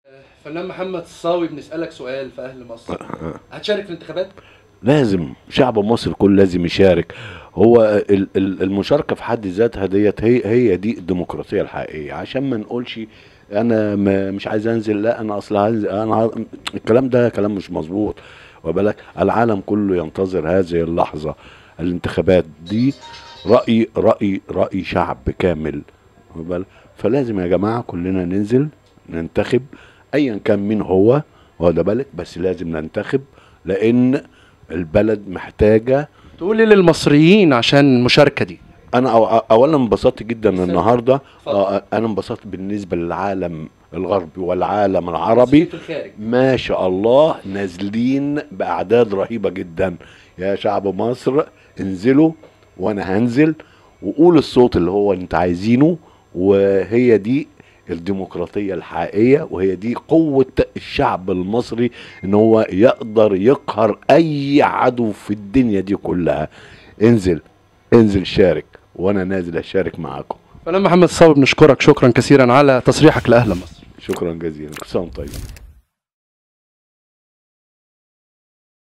فنان محمد الصاوي بنسألك سؤال في أهل مصر هتشارك في الانتخابات؟ لازم شعب مصر كله لازم يشارك هو ال- ال- المشاركه في حد ذاتها ديت هي هي دي الديمقراطيه الحقيقيه عشان ما نقولش انا ما مش عايز انزل لا انا اصلا هنزل انا ه- الكلام ده كلام مش مظبوط وبالك العالم كله ينتظر هذه اللحظه الانتخابات دي راي راي راي شعب كامل واخد بالك؟ فلازم يا جماعه كلنا ننزل ننتخب ايا كان مين هو واخد بالك بس لازم ننتخب لان البلد محتاجه تقول ايه للمصريين عشان المشاركة دي؟ انا أو اولا انبسطت جدا اتفضل. النهارده اتفضل. آه، انا انبسطت بالنسبه للعالم الغربي والعالم العربي في الخارج ما شاء الله نازلين باعداد رهيبه جدا يا شعب مصر انزلوا وانا هنزل وقول الصوت اللي هو انت عايزينه وهي دي الديمقراطيه الحقيقيه وهي دي قوه الشعب المصري ان هو يقدر يقهر اي عدو في الدنيا دي كلها انزل انزل شارك وانا نازل اشارك معاكم فنان محمد الصاوي بنشكرك شكرا كثيرا على تصريحك لأهل مصر شكرا جزيلا كل سنه وأنتم طيبين